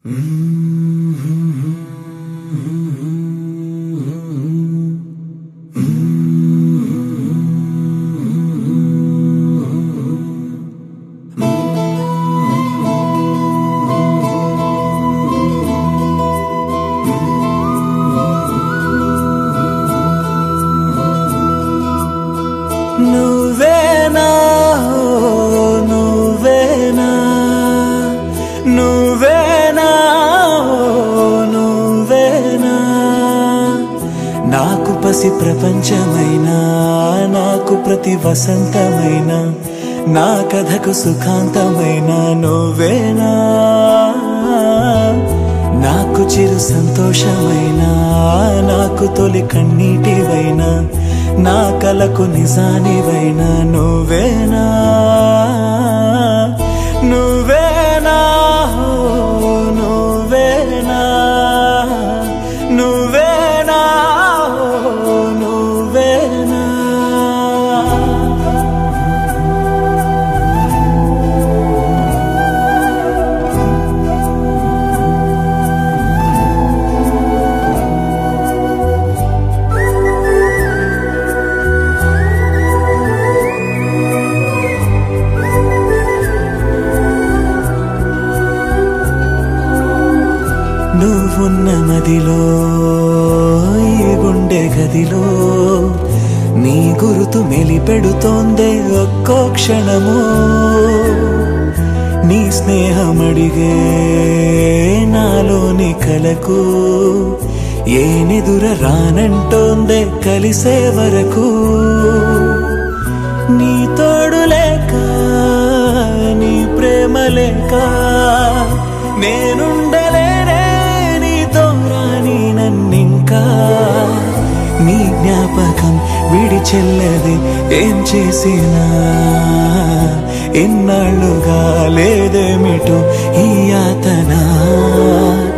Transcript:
నువ్వేనా ఓ నువ్వేనా నువ్వేనా ఓ నువ్వేనా నాకు పసి ప్రపంచమైనా నాకు ప్రతి వసంతమైన నా కథకు సుఖాంతమైన నువ్వేనా నాకు చిరు సంతోషమైన నాకు తొలి కన్నీటివైనా నా కలకు నిజానివైనా నువ్వేనా నువ్వేనా ఓ నువ్వేనా నువ్వేనా ఓ నువ్వేనా నువ్వున్న మదిలో ఈ గుండె గదిలో నీ గురుతు మెలిపెడుతోందే ఒక్కో క్షణము నీ స్నేహమడిగే నాలోని కలకు ఏనెదుర రానంటోందే కలిసే వరకు నీ తోడు లేక నీ ప్రేమ లేక నేనుండలేనే నీతో రాని నన్నింకా నీ జ్ఞాపకం విడి చెల్లది ఏం చేసినా ఎన్నాళ్ళుగా లేదేమిటో ఈ యాతన